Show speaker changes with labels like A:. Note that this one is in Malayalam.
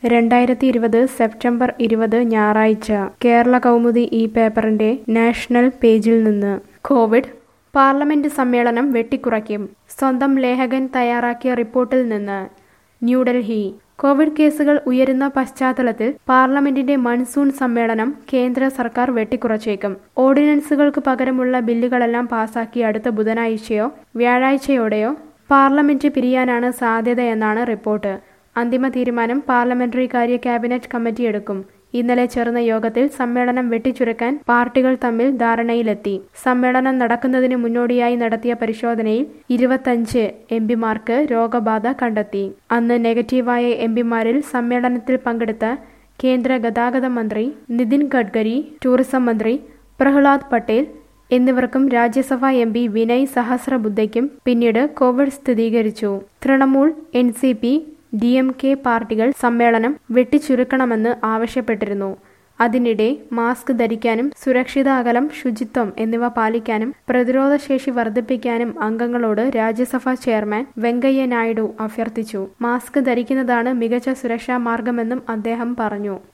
A: രണ്ടായിരത്തി ഇരുപത് സെപ്റ്റംബർ ഇരുപത് ഞായറാഴ്ച കേരള കൗമുദി ഈ പേപ്പറിന്റെ നാഷണൽ പേജിൽ നിന്ന് കോവിഡ് പാർലമെന്റ് സമ്മേളനം വെട്ടിക്കുറയ്ക്കും സ്വന്തം ലേഖകൻ തയ്യാറാക്കിയ റിപ്പോർട്ടിൽ നിന്ന് ന്യൂഡൽഹി കോവിഡ് കേസുകൾ ഉയരുന്ന പശ്ചാത്തലത്തിൽ പാർലമെന്റിന്റെ മൺസൂൺ സമ്മേളനം കേന്ദ്ര സർക്കാർ വെട്ടിക്കുറച്ചേക്കും ഓർഡിനൻസുകൾക്ക് പകരമുള്ള ബില്ലുകളെല്ലാം പാസാക്കി അടുത്ത ബുധനാഴ്ചയോ വ്യാഴാഴ്ചയോടെയോ പാർലമെന്റ് പിരിയാനാണ് സാധ്യതയെന്നാണ് റിപ്പോർട്ട് അന്തിമ തീരുമാനം പാർലമെന്ററി കാര്യ ക്യാബിനറ്റ് കമ്മിറ്റി എടുക്കും ഇന്നലെ ചേർന്ന യോഗത്തിൽ സമ്മേളനം വെട്ടിച്ചുരുക്കാൻ പാർട്ടികൾ തമ്മിൽ ധാരണയിലെത്തി സമ്മേളനം നടക്കുന്നതിന് മുന്നോടിയായി നടത്തിയ പരിശോധനയിൽ ഇരുപത്തഞ്ച് എംപിമാർക്ക് രോഗബാധ കണ്ടെത്തി അന്ന് നെഗറ്റീവായ എംപിമാരിൽ സമ്മേളനത്തിൽ പങ്കെടുത്ത കേന്ദ്ര ഗതാഗത മന്ത്രി നിതിൻ ഗഡ്കരി ടൂറിസം മന്ത്രി പ്രഹ്ലാദ് പട്ടേൽ എന്നിവർക്കും രാജ്യസഭാ എം പി വിനയ് സഹസ്രബുദ്ധയ്ക്കും പിന്നീട് കോവിഡ് സ്ഥിരീകരിച്ചു Trinamool N C P D M K പാർട്ടികൾ സമ്മേളനം വെട്ടിച്ചുരുക്കണമെന്ന് ആവശ്യപ്പെട്ടിരുന്നു അതിനിടെ മാസ്ക് ധരിക്കാനും സുരക്ഷിത അകലം ശുചിത്വം എന്നിവ പാലിക്കാനും പ്രതിരോധശേഷി വർദ്ധിപ്പിക്കാനും അംഗങ്ങളോട് രാജ്യസഭാ ചെയർമാൻ വെങ്കയ്യ നായിഡു അഭ്യർത്ഥിച്ചു മാസ്ക് ധരിക്കുന്നതാണ് മികച്ച സുരക്ഷാ മാർഗമെന്നും അദ്ദേഹം പറഞ്ഞു